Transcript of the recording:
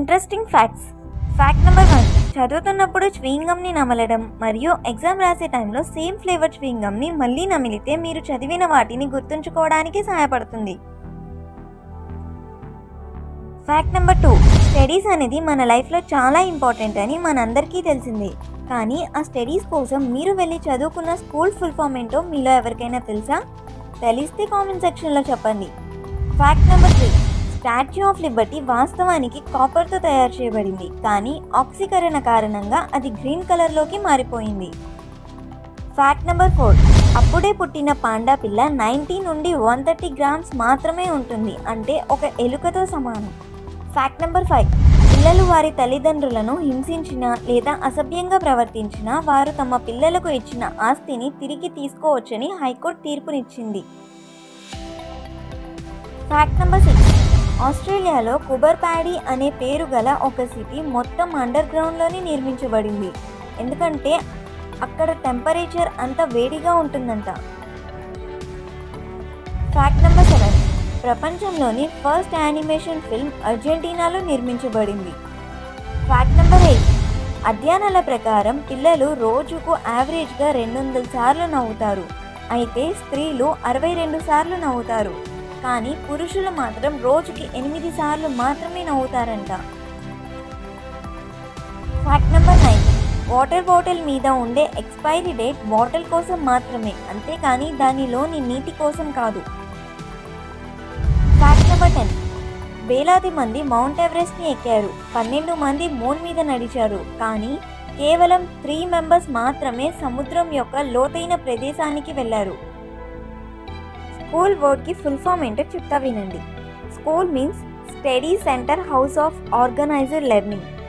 interesting facts fact number one చదువుతున్నప్పుడు ని నమలడం మరియు ఎగ్జామ్ రాసే టైంలో సేమ్ ఫ్లేవర్ ని మళ్ళీ నమిలితే మీరు చదివిన వాటిని గుర్తుంచుకోవడానికి సహాయపడుతుంది ఫ్యాక్ట్ నెంబర్ టూ స్టడీస్ అనేది మన లైఫ్లో చాలా ఇంపార్టెంట్ అని మనందరికీ తెలిసిందే కానీ ఆ స్టడీస్ కోసం మీరు వెళ్ళి చదువుకున్న స్కూల్ ఫుల్ ఫామ్ ఏంటో మీలో ఎవరికైనా తెలుసా తెలిస్తే కామెంట్ సెక్షన్లో చెప్పండి fact number three Statue of Liberty వాస్తవానికి కాపర్తో తయారు చేయబడింది కానీ ఆక్సీకరణ కారణంగా అది గ్రీన్ కలర్లోకి మారిపోయింది ఫ్యాక్ట్ నెంబర్ ఫోర్ అప్పుడే పుట్టిన పాండా పిల్ల నైంటీ నుండి వన్ థర్టీ గ్రామ్స్ మాత్రమే ఉంటుంది అంటే ఒక ఎలుకతో సమానం ఫ్యాక్ట్ నెంబర్ ఫైవ్ పిల్లలు వారి తల్లిదండ్రులను హింసించిన లేదా అసభ్యంగా ప్రవర్తించిన వారు తమ పిల్లలకు ఇచ్చిన ఆస్తిని తిరిగి తీసుకోవచ్చని హైకోర్టు తీర్పునిచ్చింది ఫ్యాక్ట్ నెంబర్ సిక్స్ ఆస్ట్రేలియాలో కుబర్ ప్యాడీ అనే పేరు గల ఒక సిటీ మొత్తం అండర్ గ్రౌండ్లోనే నిర్మించబడింది ఎందుకంటే అక్కడ టెంపరేచర్ అంత వేడిగా ఉంటుందంట ఫ్యాక్ట్ నెంబర్ సెవెన్ ప్రపంచంలోని ఫస్ట్ యానిమేషన్ ఫిల్మ్ అర్జెంటీనాలో నిర్మించబడింది ఫ్యాక్ట్ నెంబర్ ఎయిట్ అధ్యయనాల ప్రకారం పిల్లలు రోజుకు యావరేజ్గా రెండు వందల సార్లు నవ్వుతారు అయితే స్త్రీలు అరవై రెండు సార్లు నవ్వుతారు కానీ పురుషులు మాత్రం రోజుకి ఎనిమిది సార్లు మాత్రమే నవ్వుతారంట fact number nine water bottle మీద ఉండే ఎక్స్పైరీ డేట్ బాటిల్ కోసం మాత్రమే అంతేకాని దానిలోని నీటి కోసం కాదు ఫ్యాక్ట్ నెంబర్ టెన్ వేలాది మంది మౌంట్ ఎవరెస్ట్ని ఎక్కారు పన్నెండు మంది మూన్ మీద నడిచారు కానీ కేవలం త్రీ మెంబర్స్ మాత్రమే సముద్రం యొక్క లోతైన ప్రదేశానికి వెళ్ళారు స్కూల్ వర్డ్కి ఫుల్ ఫామ్ ఏంటో చెప్తా వినండి school means study centre house of organiser learning